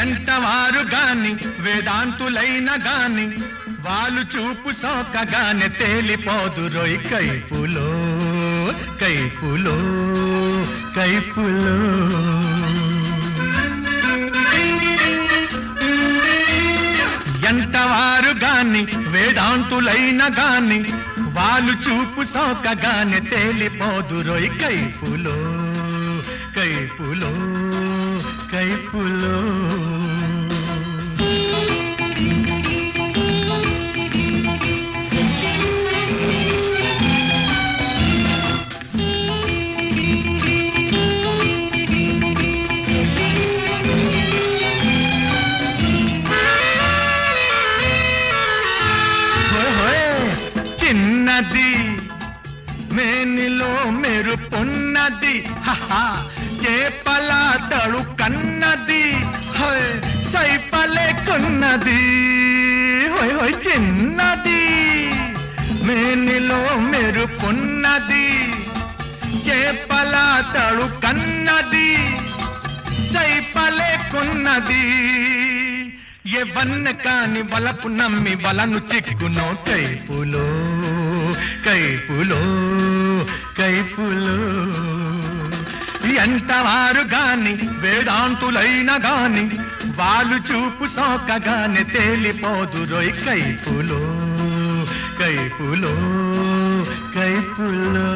ఎంతవారు గాని వేదాంతులైన గాని వాళ్ళు చూపు సోకగానే తేలిపోదు రోయ్ కైపులో కైపులో కైపులో ఎంతవారు గాని వేదాంతులైన గాని వాళ్ళు చూపు సోకగానే తేలిపోదు రోయ్ కైపులో కైపులో కైపులో హోయ్ హోయ్. చిన్నది మేనిలో మెరుపున్నది హహా చేపల తడు కన్నది హోయ్ సైపలేకున్నది హోయ్ హోయ్ చిన్నది మేనిలో మెరుపున్నది చేపల తడు కన్నది సైపలేకున్నది ఎవన్న కాని వలపు నమ్మి వలను చిక్కునో కైపులో కైపులో కైపులో ఎంతవారు గాని వేదాంతులైన గాని వాళ్ళు చూపు సోకగానే తేలిపోదు రోయ్ కైపులో కైపులో కైపులో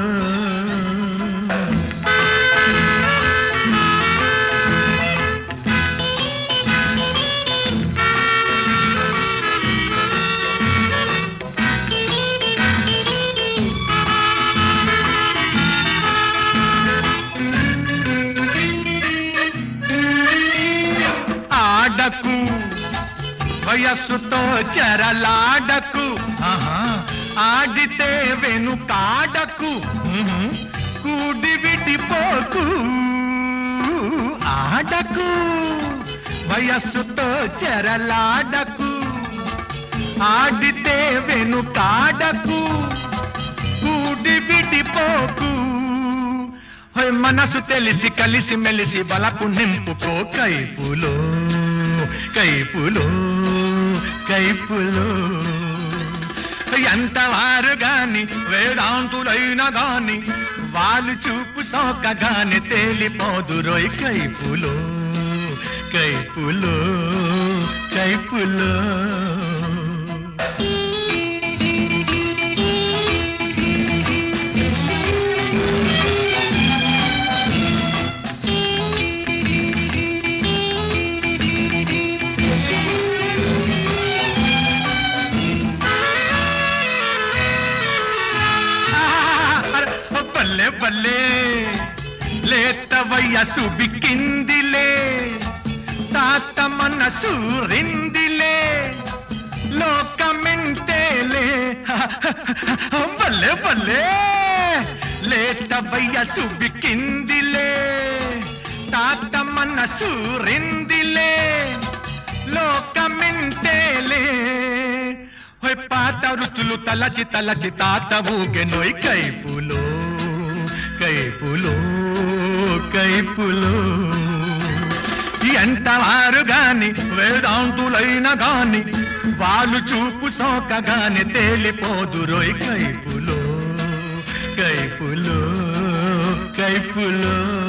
ఆడకు వయస్సుతో చెరలాడకు ఆహా, ఆడితే వెనుకాడకు ఉహు, కూడి విడిపోకు ఆడకు వయస్సుతో చెరలాడకు ఆడితే వెనుకాడకు కూడి విడిపోకు హోయ్ మనసు తెలిసి కలిసి మెలిసి బలపు నింపుకో కైపులో కైపులో కైపులో ఎంతవారు గాని వేదాంతులైన గాని వాళ్ళు చూపు సోకగానే తేలిపోదు రోయ్ కైపులో కైపులో కైపులో అరే, బల్లే బల్లే లేత వయసు బిక్కిందిలే తాత మనసు రిందిలే లోకమింటేలే బల్లే బల్లే లేత వయసు బిక్కిందిలే తాత మనసు రిందిలే లోకమింటేలే హోయ్ పాత రుచులు తలచి తలచి తాత ఊగెనోయ్ కైపులో కైపులో కైపులో ఎంతవారు గాని వేదాంతులైన గాని వాళ్ళు చూపు సోకగానే తేలిపోదు రోయ్ కైపులో కైపులో కైపులో